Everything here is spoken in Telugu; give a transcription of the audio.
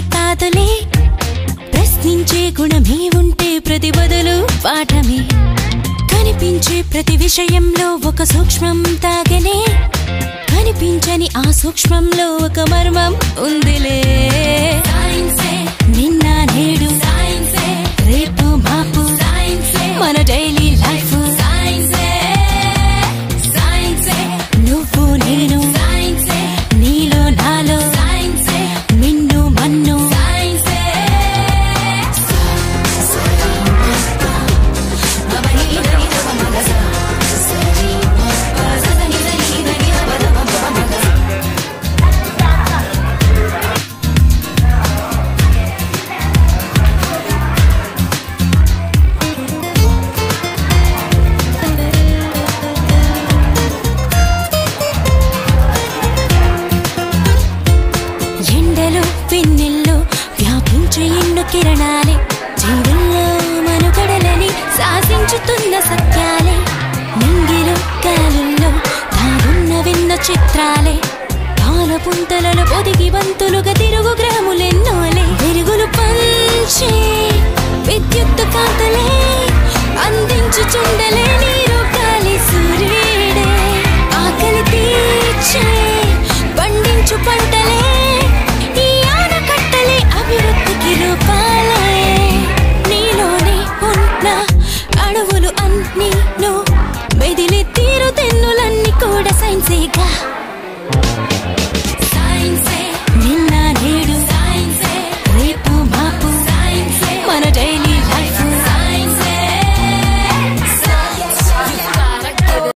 కాదులే ప్రశ్నించే గుణమే ఉంటే ప్రతి బదులు పాఠమే కనిపించే ప్రతి విషయంలో ఒక సూక్ష్మం తాగనే కనిపించని ఆ సూక్ష్మంలో ఒక మర్మం ఉందిలే నిన్న నేడు రేపు మాపు మన డైలీ లైఫ్ నువ్వు నేను నీలో నాలో మిన్ను మన్ను ఎండలో వెన్నెల్లో వ్యాపించే ఎన్నో కిరణాలే జీవుల్లో మనుగడలని శాసించుతున్న సత్యాలే నింగిలో గాలుల్లో దాగున్న విన్న చిత్రాలే పాల పుంతలలో పొదిగి బంతులుగా తిరుగు గ్రహములెన్నోలే వెలుగులు పంచే విద్యుత్ కాంతలే అందించుచుండలే నీరు గాలి సూర్యుడే ఆకలి తీర్చే పండించు పంటలే ఈ ఆనకట్టలే అభివృద్ధికి రూపాలే నీలోనే ఉన్న అణువులు అన్నీ మెదిలి తీరు తెన్నులన్నీ కూడా సైన్సేగా